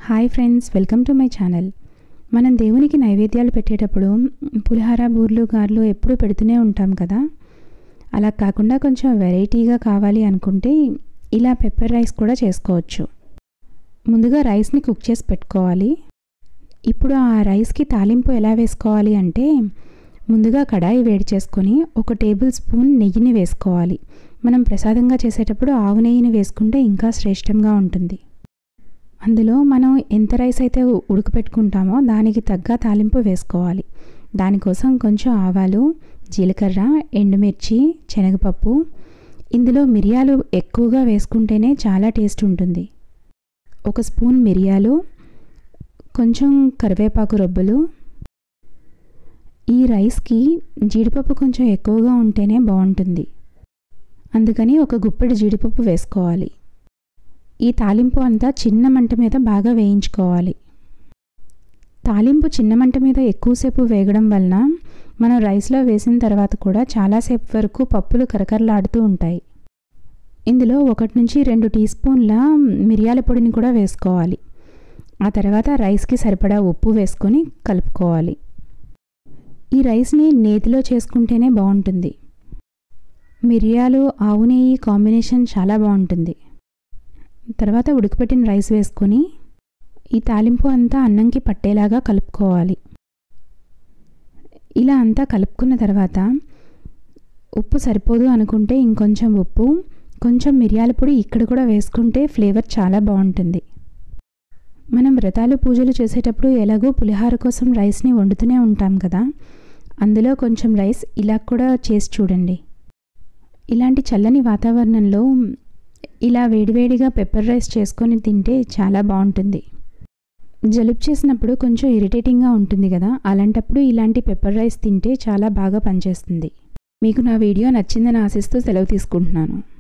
hi friends welcome to my channel మనం దేవునికి నైవేద్యాలు పెట్టేటప్పుడు పులిహార బూర్లు గారెలు ఎప్పుడూ పెడుతూనే ఉంటాం కదా అలా కాకుండా కొంచెం వెరైటీగా కావాలి అనుకుంటే ఇలా పెప్పర్ రైస్ కూడా చేసుకోవచ్చు ముందుగా రైస్ని కుక్ చేసి పెట్టుకోవాలి ఇప్పుడు ఆ రైస్కి తాలింపు ఎలా వేసుకోవాలి అంటే ముందుగా కడాయి వేడి చేసుకొని ఒక టేబుల్ స్పూన్ నెయ్యిని వేసుకోవాలి మనం ప్రసాదంగా చేసేటప్పుడు ఆవు నెయ్యిని వేసుకుంటే ఇంకా శ్రేష్టంగా ఉంటుంది అందులో మనం ఎంత రైస్ అయితే ఉడకపెట్టుకుంటామో దానికి తగ్గ తాలింపు వేసుకోవాలి దానికోసం కొంచెం ఆవాలు జీలకర్ర ఎండుమిర్చి శనగపప్పు ఇందులో మిరియాలు ఎక్కువగా వేసుకుంటేనే చాలా టేస్ట్ ఉంటుంది ఒక స్పూన్ మిరియాలు కొంచెం కరివేపాకు రొబ్బులు ఈ రైస్కి జీడిపప్పు కొంచెం ఎక్కువగా ఉంటేనే బాగుంటుంది అందుకని ఒక గుప్పెడు జీడిపప్పు వేసుకోవాలి ఈ తాలింపు అంతా చిన్న మంట మీద బాగా వేయించుకోవాలి తాలింపు చిన్న మంట మీద ఎక్కువసేపు వేగడం వలన మనం రైస్లో వేసిన తర్వాత కూడా చాలాసేపు వరకు పప్పులు కరకరలాడుతూ ఉంటాయి ఇందులో ఒకటి నుంచి రెండు టీ స్పూన్ల మిరియాల పొడిని కూడా వేసుకోవాలి ఆ తర్వాత రైస్కి సరిపడా ఉప్పు వేసుకొని కలుపుకోవాలి ఈ రైస్ని నేతిలో చేసుకుంటేనే బాగుంటుంది మిరియాలు ఆవు నెయ్యి కాంబినేషన్ చాలా బాగుంటుంది తర్వాత ఉడకపెట్టిన రైస్ వేసుకొని ఈ తాలింపు అంతా అన్నంకి పట్టేలాగా కలుపుకోవాలి ఇలా అంతా కలుపుకున్న తర్వాత ఉప్పు సరిపోదు అనుకుంటే ఇంకొంచెం ఉప్పు కొంచెం మిరియాల పొడి ఇక్కడ కూడా వేసుకుంటే ఫ్లేవర్ చాలా బాగుంటుంది మనం వ్రతాలు పూజలు చేసేటప్పుడు ఎలాగో పులిహార కోసం రైస్ని వండుతూనే ఉంటాం కదా అందులో కొంచెం రైస్ ఇలా కూడా చేసి చూడండి ఇలాంటి చల్లని వాతావరణంలో ఇలా వేడివేడిగా పెప్పర్ రైస్ చేసుకొని తింటే చాలా బాగుంటుంది జలుబు చేసినప్పుడు కొంచెం ఇరిటేటింగ్గా ఉంటుంది కదా అలాంటప్పుడు ఇలాంటి పెప్పర్ రైస్ తింటే చాలా బాగా పనిచేస్తుంది మీకు నా వీడియో నచ్చిందని ఆశిస్తూ సెలవు తీసుకుంటున్నాను